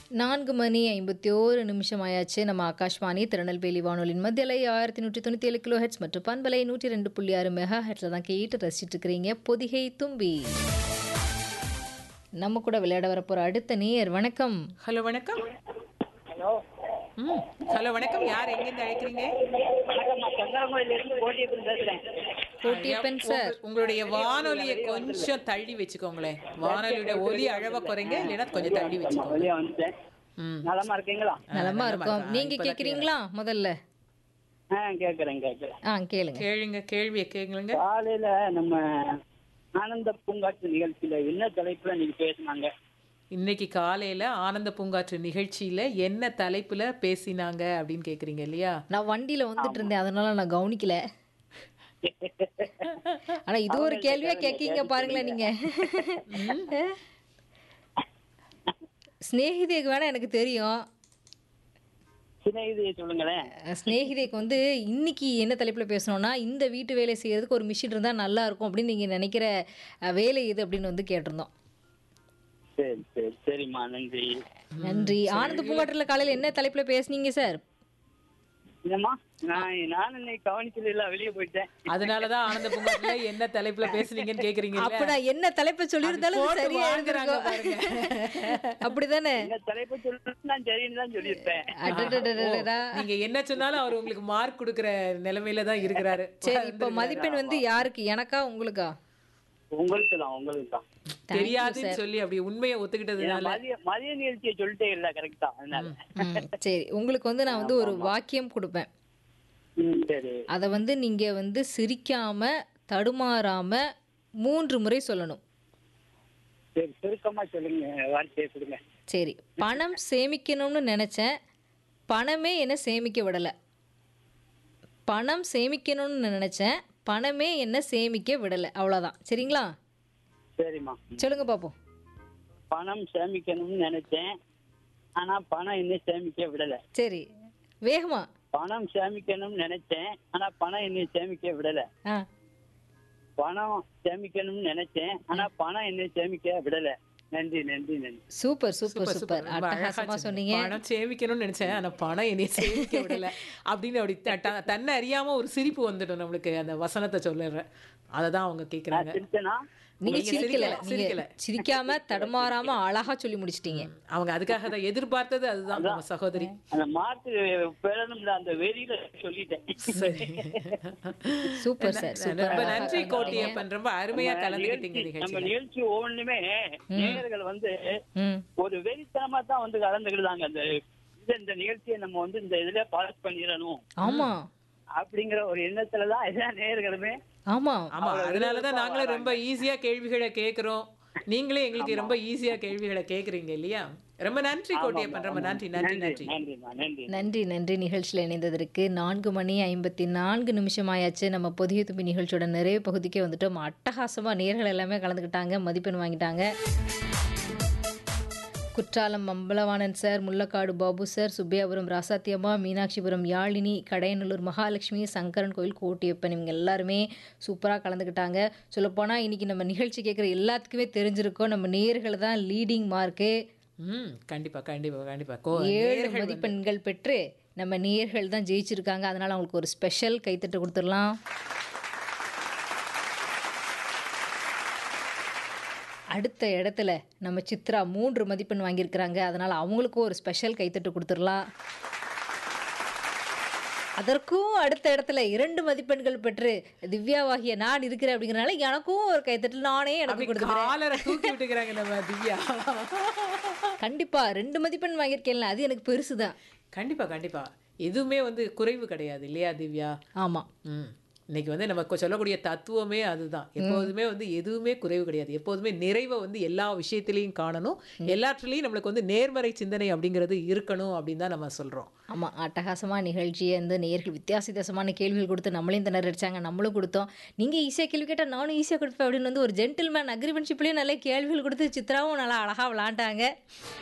நான்கு மணி ஐம்பத்தி ஓரு நிமிஷம் ஆயாச்சு நம்ம ஆகாஷ்வாணி திருநெல்வேலி வானொலியின் மத்தியலை ஆயிரத்தி நூற்றி தொண்ணூற்றி ஏழு கிலோ ஹெட்ஸ் மற்றும் பண்பலை நூற்றி ரெண்டு புள்ளி ஆறு மெகா ஹெட்ஸில் தான் கேட்டு ரசிச்சிட்டு இருக்கிறீங்க பொதிகை தும்பி நம்ம கூட விளையாட வரப்போகிற அடுத்த நேயர் வணக்கம் ஹலோ வணக்கம் ஹலோ ம் ஹலோ வணக்கம் யார் எங்கேருந்து அழைக்கிறீங்க வணக்கம் நான் சங்கரங்கோயிலிருந்து கோட்டியப்பன் பேசுறேன் கோட்டியப்பன் சார் உங்க- உங்களுடைய வானொலியை கொஞ்சம் தள்ளி வச்சுக்கோங்களேன் வானொலியோட ஒலி அளவை குறைங்க இல்லைன்னா கொஞ்சம் தள்ளி ஆமா, வச்சுக்கோங்க வெளியே வந்துட்டேன் ம் நலமா இருக்கீங்களா நலமா இருக்கோம் இருக்கா? நீங்க இப்பதான் கேக்குறீங்களா முதல்ல ஆ கேட்கறேன் கேட்கறேன் ஆ கேளுங்க கேளுங்க கேள்வியை கேளுங்க காலையில நம்ம ஆனந்த பூங்காற்று நிகழ்ச்சியில என்ன தலைப்புல நீங்க பேசுனாங்க இன்னைக்கு காலையில ஆனந்த பூங்காற்று நிகழ்ச்சியில என்ன தலைப்புல பேசினாங்க அப்படின்னு கேக்குறீங்க இல்லையா நான் வண்டியில வந்துட்டு இருந்தேன் அதனால நான் கவனிக்கல ஆனா இது ஒரு கேள்வியா கேக்கீங்க பாருங்களேன் நீங்க ஸ்நேகிதேக்கு வேணா எனக்கு தெரியும் சிநேகிதியை சொல்லுங்களேன் ஸ்நேகிதேக்கு வந்து இன்னைக்கு என்ன தலைப்புல பேசணும்னா இந்த வீட்டு வேலை செய்யறதுக்கு ஒரு மிஷின் இருந்தா நல்லா இருக்கும் அப்படின்னு நீங்க நினைக்கிற அஹ், வேலை இது அப்படின்னு வந்து கேட்டிருந்தோம் சரி சரி சரிம்மா நன்றி நன்றி ஆனந்த பூங்காற்றுல காலையில என்ன தலைப்புல பேசுனீங்க சார் என்னம்மா நான் நானும் இன்னைக்கு கவனிக்கல இல்ல வெளியே போயிட்டேன் அதனாலதான் ஆனந்த பூங்காற்றுல என்ன தலைப்புல பேசுனீங்கன்னு கேக்குறீங்க அப்ப நான் என்ன தலைப்பை சொல்லியிருந்தாலும் அது போட்டு சரியா வாங்குறாங்க இருந்திருக்கும் அப்படிதானே என்ன தலைப்பு சொல்லிட்டு நான் சரின்னு தான் சொல்லியிருப்பேன் அடடடடடடா. நீங்க என்ன சொன்னாலும் அவர் உங்களுக்கு மார்க் கொடுக்கிற நிலைமையில தான் இருக்கிறாரு சரி இப்ப மதிப்பெண் வந்து யாருக்கு எனக்கா உங்களுக்கா உங்களுக்கு தான் உங்களுக்கு தான் தெரியாதுன்னு சொல்லி அப்படி உண்மையை ஒத்துக்கிட்டதுனால மதிய மதிய நிகழ்ச்சியை சொல்லிட்டே இல்ல கரெக்டா அதனால ம், சரி உங்களுக்கு வந்து நான் வந்து ஒரு வாக்கியம் கொடுப்பேன் ம், சரி அதை வந்து நீங்க வந்து சிரிக்காம தடுமாறாம மூன்று முறை சொல்லணும் சரி சுருக்கமா சொல்லுங்க வார்த்தையை கொடுங்க சரி பணம் சேமிக்கணும்னு நினைச்சேன் பணமே என்ன சேமிக்க விடல பணம் சேமிக்கணும்னு நினைச்சேன் பணமே என்ன சேமிக்க விடல அவ்வளவுதான் சரிங்களா சரிம்மா சொல்லுங்க பாப்போம் பணம் சேமிக்கணும்னு நினைச்சேன் ஆனா பணம் இன்னும் சேமிக்க விடல சரி வேகமா பணம் சேமிக்கணும்னு நினைச்சேன் ஆனா பணம் இன்னும் சேமிக்க விடல ஆ பணம் சேமிக்கணும்னு நினைச்சேன் ஆனா பணம் இன்னும் சேமிக்க விடல நன்றி நன்றி நன்றி சூப்பர் சூப்பர் சூப்பர், சூப்பர் ரொம்ப அழகா அட்டகாசமா சொன்னீங்க. சொன்னீங்க பணம் சேமிக்கணும்னு நினைச்சேன் ஆனா பணம் என்னைய சேமிக்க விடல அப்படின்னு அப்படி த- த- தன்னை அறியாம ஒரு சிரிப்பு வந்துடும் நம்மளுக்கு அந்த வசனத்தை சொல்லிடுறேன் அததான் அவங்க கேக்குறாங்க சிரிச்சனா நீங்க நீங்க சிரிக்கல சிரிக்கல, நீங்க சிரிக்கல. சிரிக்காம தடுமாறாம அழகா சொல்லி முடிச்சிட்டீங்க அவங்க அதுக்காக தான் எதிர்பார்த்தது அதுதான் நம்ம சகோதரி அந்த மாத்து பெறணும்ல அந்த வெறியில சொல்லிட்டேன் சரி சூப்பர் சார் சூப்பர் ரொம்ப அழகா நன்றி சொன்னீங்க. கோட்டியப்பன் ரொம்ப அருமையா நம்ம கலந்துக்கிட்டீங்க நிகழ்ச்சி- நம்ம நிகழ்ச்சியில நிகழ்ச்சி ஒவ்வொன்றுமே நேயர்கள் வந்து ம் ஒரு வெறித்தனமா தான் வந்து கலந்துக்கிட்டாங்க அந்த இது இந்த நிகழ்ச்சியை நம்ம வந்து இந்த இதுல பாஸ் பண்ணிடணும் ஆமா அப்படிங்கிற ஒரு எண்ணத்துல தான் எல்லா நேயர்களுமே ஆமா ஆமா அதனாலதான் நாங்களும் ரொம்ப ஈஸியா கேள்விகளை கேக்குறோம் நீங்களே எங்களுக்கு ரொம்ப ஈஸியா கேள்விகளை கேக்குறீங்க இல்லையா ரொம்ப நன்றி கோட்டியப்பன் ரொம்ப நன்றி நன்றி நன்றி நன்றிம்மா நன்றி நன்றி நன்றி நிகழ்ச்சியில் இணைந்ததற்கு நான்கு மணி ஐம்பத்தி நான்கு நிமிஷம் ஆயாச்சு நம்ம புதிய தும்பி நிகழ்ச்சியோட நிறைய பகுதிக்கே வந்துட்டோம் அட்டகாசமாக நேர்கள் எல்லாமே கலந்துக்கிட்டாங்க மதிப்பெண் வாங்கிட்டாங்க குற்றாலம் அம்பலவாணன் சார் முள்ளக்காடு பாபு சார் சுப்பியாபுரம் ராசாத்தியம்மா மீனாட்சிபுரம் யாழினி கடையநல்லூர் மகாலட்சுமி சங்கரன் கோயில் கோட்டியப்பன் இவங்க எல்லாருமே சூப்பராக கலந்துக்கிட்டாங்க சொல்லப்போனால் இன்னைக்கு நம்ம நிகழ்ச்சி கேட்குற எல்லாத்துக்குமே தெரிஞ்சிருக்கோம் நம்ம நேர்கள் தான் லீடிங் மார்க்கு ம் கண்டிப்பா கண்டிப்பா கண்டிப்பா கோ ஏழு நேயர்கள் வந்து- மதிப்பெண்கள் பெற்று நம்ம நேயர்கள் தான் ஜெயிச்சிருக்காங்க அதனால அவங்களுக்கு ஒரு ஸ்பெஷல் கைத்தட்டு கொடுத்துடலாம் அடுத்த இடத்துல நம்ம சித்ரா மூன்று மதிப்பெண் வாங்கியிருக்கிறாங்க அதனால அவங்களுக்கும் ஒரு ஸ்பெஷல் கைத்தட்டு கொடுத்துடலாம் அதற்கும் அடுத்த இடத்துல இரண்டு மதிப்பெண்கள் பெற்று திவ்யாவாகிய நான் இருக்கிறேன் அப்படிங்கறனால எனக்கும் ஒரு கைத்தட்டு நானே எனக்கு அப்படி கொடுத்துக்கிறேன் காலரை தூக்கி விட்டுக்கிறாங்க நம்ம திவ்யா கண்டிப்பா ரெண்டு மதிப்பெண் வாங்கியிருக்கேன்ல அது எனக்கு பெருசுதான் கண்டிப்பா கண்டிப்பா எதுவுமே வந்து குறைவு கிடையாது இல்லையா திவ்யா ஆமா ம் இன்னைக்கு வந்து நம்ம கொ- சொல்லக்கூடிய தத்துவமே அதுதான் எப்போதுமே வந்து எதுவுமே குறைவு கிடையாது எப்போதுமே நிறைவை வந்து எல்லா விஷயத்திலையும் காணணும் எல்லாற்றுலேயும் நம்மளுக்கு வந்து நேர்மறை சிந்தனை அப்படிங்கிறது இருக்கணும் அப்படின்னு தான் நம்ம சொல்றோம் ஆமாம் அட்டகாசமாக நிகழ்ச்சியை வந்து நேர்கள் வித்தியாச வித்தியாசமான கேள்விகள் கொடுத்து நம்மளையும் திணறடிச்சாங்க நம்மளும் கொடுத்தோம் நீங்கள் ஈஸியாக கேள்வி கேட்டால் நானும் ஈஸியாக கொடுப்பேன் அப்படின்னு வந்து ஒரு ஜென்டில்மேன் அக்ரிமெண்ட்ஷிப்லேயும் நல்ல கேள்விகள் கொடுத்து சித்ராவும் நல்லா அழகாக விளாண்டாங்க